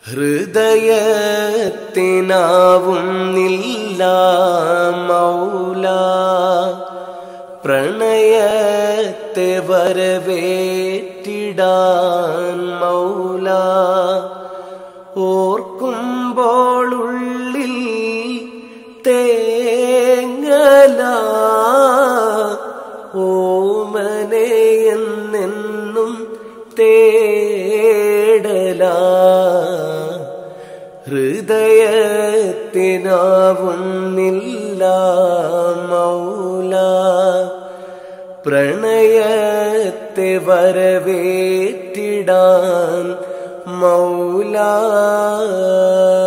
ഹൃദയത്തിനാവുന്നില്ല മൗല പ്രണയത്തെ വരവേറ്റിടാൻ മൗല ഓർക്കുമ്പോൾ ഉള്ളിൽ തേങ്ങല ഓമനെ എന്നെന്നും തേടല ഹൃദയത്തിനാവുന്നില്ല മൗല പ്രണയത്തെ വരവേറ്റിടാൻ മൗല